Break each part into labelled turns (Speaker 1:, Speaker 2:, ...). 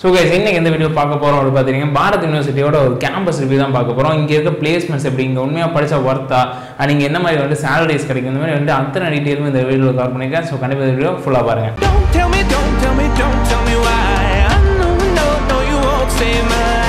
Speaker 1: So guys இன்னைக்கு எந்த video பார்க்க போகிறோம் அப்படின்னு பார்த்தீங்கன்னா பாரத் யூனிவர்சிட்டியோட ஒரு கேம்பஸ் ரிவ்யூ தான் பார்க்க போகிறோம் இங்கே இருக்க பிளேஸ்மெண்ட்ஸ் எப்படி இங்கே உண்மையாக படிச்சா ஒர்த்தா நீங்கள் என்ன மாதிரி வந்து சேலரிஸ் கிடைக்கும் இந்த மாதிரி வந்து அத்தனை டீட்டெயிலும் இந்த வீடியோவில் கவர் பண்ணியிருக்கேன் ஸோ கண்டிப்பாக இந்த வீடியோ ஃபுல்லாக பாருங்கள்
Speaker 2: Don't tell me, don't tell me, don't tell me why. I know, no, no, you won't save my life.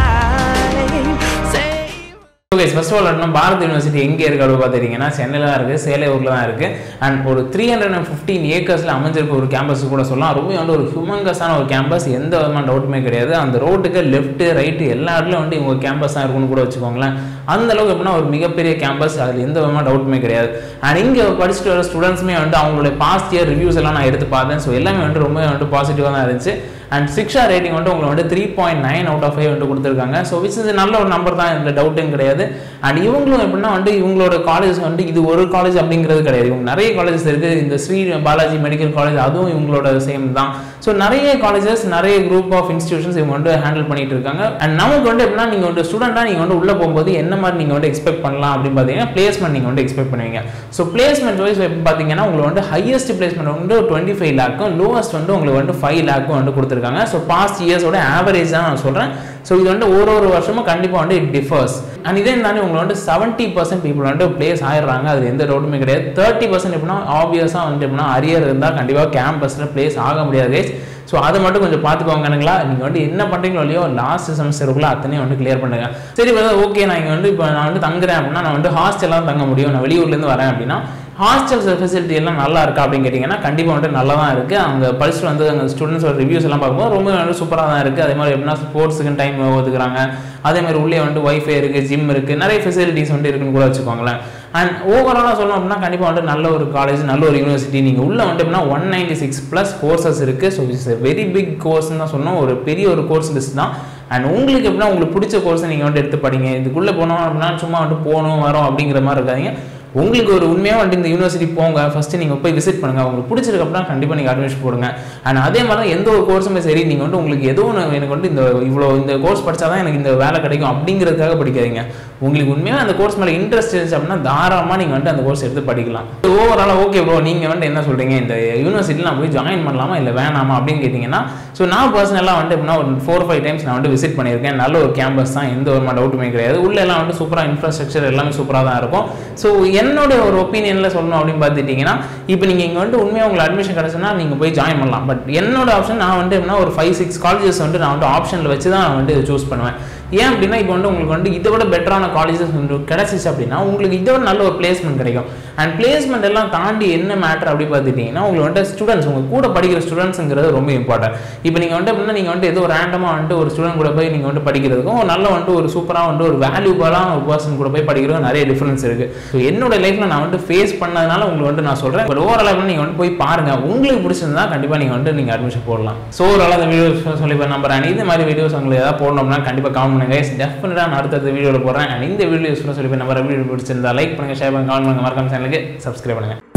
Speaker 2: Save.
Speaker 1: Okay first of all நம்ம பாரத் யூனிவர்சிட்டி எங்கே இருக்கு அப்படின்னு பார்த்துட்டிங்கன்னா சென்னையில் தான் இருக்குது சேலையூரில் தான் இருக்குது அண்ட் ஒரு த்ரீ ஹண்ட்ரட் அண்ட் ஃபிஃப்டீன் ஏக்கர்ஸில் அமைஞ்சிருக்க ஒரு கேம்பஸ் கூட சொல்லலாம் ரொம்ப வந்து ஒரு ஹியூமங்கஸான ஒரு கேம்பஸ் எந்த விதமான டவுட்டுமே கிடையாது அந்த ரோட்டுக்கு லெஃப்ட் ரைட்டு எல்லா இடத்துலையும் வந்து இவங்க கேம்பஸ் தான் இருக்குன்னு கூட வச்சுக்கோங்களேன் அந்த அளவுக்கு எப்படின்னா ஒரு மிகப்பெரிய கேம்பஸ் அதில் எந்த விதமான டவுட்டுமே கிடையாது அண்ட் இங்கே படிச்சுட்டு வர ஸ்டூடெண்ட்ஸுமே வந்து அவங்களுடைய பாஸ்ட் இயர் ரிவ்யூஸ் எல்லாம் நான் எடுத்து பார்த்தேன் ஸோ எல்லாமே வந்து ரொம்ப வந்து பாசிட்டிவாக தான் இருந்துச்சு அண்ட் சிக்ஷா ரேட்டிங் வந்து உங்களுக்கு வந்து three point nine out of five வந்து கொடுத்துருக்காங்க ஸோ விச் இஸ் நல்ல ஒரு நம்பர் தான் இந்த டவுட்டும் கிடையாது அண்ட் இவங்களும் எப்படின்னா வந்து இவங்களோட காலேஜ் வந்து இது ஒரு காலேஜ் அப்படிங்கிறது கிடையாது இவங்க நிறைய காலேஜஸ் இருக்குது இந்த ஸ்ரீ பாலாஜி மெடிக்கல் காலேஜ் அதுவும் இவங்களோட சேம் தான் ஸோ நிறைய காலேஜஸ் நிறைய குரூப் ஆஃப் இன்ஸ்டியூஷன்ஸ் இவங்க வந்து ஹேண்டில் பண்ணிட்டு இருக்காங்க அண்ட் நமக்கு வந்து எப்படின்னா நீங்கள் வந்து ஸ்டூடெண்ட்டாக நீங்கள் வந்து உள்ளே போகும்போது என்ன மாதிரி நீங்கள் வந்து எக்ஸ்பெக்ட் பண்ணலாம் அப்படின்னு பார்த்தீங்கன்னா பிளேஸ்மெண்ட் நீங்கள் வந்து எக்ஸ்பெக்ட் பண்ணுவீங்க ஸோ பிளேஸ்மெண்ட் வைஸ் பார்த்தீங்கன்னா உங்களுக்கு வந்து ஹையஸ்ட் பிளேஸ்மெண்ட் வந்து டுவெண்ட்டி ஃபைவ் லேக்கும் லோவஸ்ட் வந்து உங்களுக்கு வந்து ஃபைவ் லேக்கும் வந்து கொடுத்துருக்காங்க ஸோ பாஸ்ட் இயர்ஸோட ஆவரேஜ் தான் நான் சொல்கிறேன் ஸோ இது வந்து ஒரு ஒரு வருஷமும் கண்டிப்பாக வந்து இட் டிஃபர்ஸ் அண்ட் இதே தாண்டி உங்களுக்கு வந்து செவன்ட்டி பர்சன்ட் பீப்புள் வந்து பிளேஸ் ஆயிடுறாங்க அது எந்த டவுட்டுமே கிடையாது தேர்ட்டி பர்சன்ட் எப்படின்னா ஆப்வியஸாக வந்து எப்படின்னா அரியர் இருந்தால் கண்டிப்பாக கேம்பஸில் பிளேஸ் ஆக முடியாது guys. ஸோ அதை மட்டும் கொஞ்சம் பார்த்துக்கோங்கனுங்களா நீங்கள் வந்து என்ன பண்ணுறீங்களோ இல்லையோ லாஸ்ட் செமஸ்டருக்குள்ள அத்தனையும் வந்து கிளியர் பண்ணுங்க சரி ஓகே நான் இங்கே வந்து இப்போ நான் வந்து தங்குறேன் அப்படின்னா நான் வந்து ஹாஸ்டல்லாம் தங்க முடியும் நான் வெளியூர்லேருந்து வரேன் அப்படின்னா ஹாஸ்டல் ஃபெசிலிட்டி எல்லாம் நல்லா இருக்கா அப்படின்னு கேட்டிங்கன்னா கண்டிப்பாக வந்துட்டு நல்லா தான் இருக்குது அங்கே படிச்சுட்டு வந்து அங்கே ஸ்டூடெண்ட்ஸோட ரிவ்யூஸ் எல்லாம் பார்க்கும்போது ரொம்ப வந்து சூப்பராக தான் இருக்குது அதே மாதிரி எப்படின்னா ஸ்போர்ட்ஸுக்கு டைம் ஒதுக்குறாங்க அதே மாதிரி உள்ளே வந்து ஒய்ஃபை இருக்குது ஜிம் இருக்குது நிறைய ஃபெசிலிட்டிஸ் வந்து இருக்குன்னு கூட வச்சுக்கோங்களேன் அண்ட் ஓவராலாக சொல்லணும் அப்படின்னா கண்டிப்பாக வந்து நல்ல ஒரு காலேஜ் நல்ல ஒரு யூனிவர்சிட்டி நீங்கள் உள்ளே வந்து எப்படின்னா one ninety six plus courses இருக்குது ஸோ இட்ஸ் வெரி பிக் கோர்ஸ்னு தான் சொன்னோம் ஒரு பெரிய ஒரு கோர்ஸ் லிஸ்ட் தான் அண்ட் உங்களுக்கு எப்படின்னா உங்களுக்கு பிடிச்ச கோர்ஸை நீங்கள் வந்து எடுத்து படிங்க இதுக்குள்ளே போனோம் அப்படின்னா சும்மா வந்து போகணும் வரோம் அப்படிங்கிற மாதிரி இருக்காதீங்க உங்களுக்கு ஒரு உண்மையாக வந்துட்டு இந்த யூனிவர்சிட்டி போங்க ஃபஸ்ட்டு நீங்கள் போய் விசிட் பண்ணுங்கள் உங்களுக்கு பிடிச்சிருக்கு அப்படின்னா கண்டிப்பாக நீங்கள் அட்மிஷன் போடுங்க அண்ட் அதே மாதிரி தான் எந்த ஒரு கோர்ஸுமே சரி நீங்கள் வந்து உங்களுக்கு ஏதோ ஒன்று எனக்கு வந்து இந்த இவ்வளோ இந்த கோர்ஸ் படித்தா தான் எனக்கு இந்த வேலை கிடைக்கும் அப்படிங்கிறதுக்காக படிக்காதீங்க உங்களுக்கு உண்மையாக அந்த கோர்ஸ் மேலே இன்ட்ரெஸ்ட் இருந்துச்சு அப்படின்னா தாராளமாக நீங்கள் வந்துட்டு அந்த கோர்ஸ் எடுத்து படிக்கலாம் ஓவராலாக ஓகே ப்ரோ நீங்கள் வந்துட்டு என்ன சொல்கிறீங்க இந்த யூனிவர்சிட்டியில் நான் போய் ஜாயின் பண்ணலாமா இல்லை வேணாமா அப்படின்னு கேட்டிங்கன்னா ஸோ நான் பர்சனலாக வந்துட்டு எப்படின்னா ஒரு ஃபோர் ஃபைவ் டைம்ஸ் நான் வந்து விசிட் பண்ணியிருக்கேன் நல்ல ஒரு கேம்பஸ் தான் எந்த ஒரு டவுட்டுமே கிடையாது உள்ள எல்லாம் வந்து சூப்பராக இன்ஃப்ராஸ்ட்ரக்சர் எல்லாமே சூப்பராக தான் இருக்கும் ஸோ என்னுடைய ஒரு ஒப்பீனியனில் சொல்லணும் அப்படின்னு பார்த்துட்டிங்கன்னா இப்போ நீங்கள் இங்கே வந்து உண்மையாக உங்களுக்கு அட்மிஷன் கிடச்சுன்னா நீங்கள் போய் ஜாயின் பண்ணலாம் பட் என்னோட ஆப்ஷன் நான் வந்து எப்படின்னா ஒரு ஃபைவ் சிக்ஸ் காலேஜஸ் வந்து நான் வந்து ஆப்ஷனில் வச்சு தான் நான் வந்து சூஸ் பண்ணுவேன் ஏன் அப்படின்னா இப்போ வந்து உங்களுக்கு வந்து இதை விட பெட்டரான காலேஜஸ் வந்து கிடச்சிச்சு அப்படின்னா உங்களுக்கு இதை விட நல்ல ஒரு பிளேஸ்மெண்ட் கிடைக்கும் அண்ட் பிளேஸ்மெண்ட் எல்லாம் தாண்டி என்ன மேட்டர் அப்படி பார்த்துட்டிங்கன்னா உங்களுக்கு வந்து ஸ்டூடெண்ட்ஸ் உங்கள் கூட படிக்கிற ஸ்டூடெண்ட்ஸுங்கிறது ரொம்ப இம்பார்ட்டன்ட் இப்போ நீங்கள் வந்து அப்படின்னா நீங்கள் வந்து ஏதோ ரேண்டமாக வந்துட்டு ஒரு ஸ்டூடெண்ட் கூட போய் நீங்கள் வந்து படிக்கிறதுக்கும் ஒரு நல்ல வந்துட்டு ஒரு சூப்பராக வந்துட்டு ஒரு வேல்யூபலான ஒரு பர்சன் கூட போய் படிக்கிறதும் நிறைய டிஃப்ரென்ஸ் இருக்குது ஸோ என்னோட லைஃப்பில் நான் வந்து ஃபேஸ் பண்ணதுனால உங்களுக்கு வந்து நான் சொல்கிறேன் பட் ஓவரால் நீங்கள் வந்து போய் பாருங்கள் உங்களுக்கு பிடிச்சிருந்தா கண்டிப்பாக நீங்கள் வந்து நீங்கள் அட்மிஷன் போடலாம் ஸோ ஓவரால் அந்த வீடியோஸ் சொல்லி நம்புறேன் இந்த மாதிரி வீடியோஸ் உங்களுக்கு ஏதாவது போடணும்னா கண்டிப்பாக காமெண்ட் பண்ணுங்க டெஃபினட்டாக நான் அடுத்தடுத்த வீடியோவில் போடுறேன் அண்ட் இந்த வீடியோஸ் சொல்லி நம்பர் வீடியோ பிடிச்சிருந்தா லைக் பண்ணுங்கள் ஷேர் பண்ணுங்க காமெண்ட் பண்ணுங்க மறக்காம சேனலுக்கு சப்ஸ்கிரைப் பண்ணுங்கள்